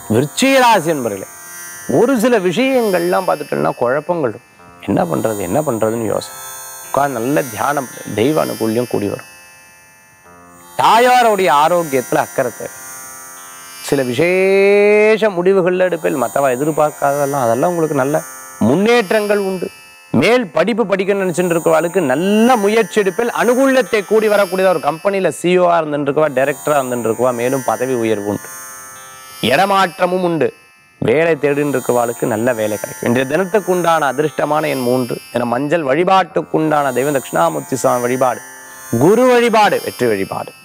விருச்சிக ராசி என்பர்களே ஒரு சில விஷயங்கள்லாம் பார்த்துட்டோம்னா குழப்பங்கள் இருக்கும். என்ன பண்ணுறது என்ன பண்ணுறதுன்னு யோசனை உட்கார்ந்து நல்ல தியானம் பண்ணு. தெய்வ அனுகூல்யம் கூடி வரும் தாயாருடைய ஆரோக்கியத்தில் அக்கறை தேவை சில விசேஷ முடிவுகளில் எடுப்பில் மற்றவ எதிர்பார்க்காததெல்லாம் அதெல்லாம் உங்களுக்கு நல்ல முன்னேற்றங்கள் உண்டு மேல் படிப்பு படிக்கணும்னு நினச்சிட்டு இருக்கிறவளுக்கு நல்ல முயற்சி எடுப்பில் அனுகூலத்தை கூடி வரக்கூடியதா ஒரு கம்பெனியில் சிஓஆ இருந்துருக்குவா டைரக்டராக இருந்துருக்குவா மேலும் பதவி உயர்வு உண்டு இடமாற்றமும் உண்டு வேலை தேடின்னு இருக்கிறவாளுக்கு நல்ல வேலை கிடைக்கும் இன்றைய தினத்துக்கு உண்டான அதிர்ஷ்டமான என் மூன்று என மஞ்சள் வழிபாட்டுக்குண்டான தெய்வம் தட்சிணாமூர்த்தி சுவாமி வழிபாடு குரு வழிபாடு வெற்றி வழிபாடு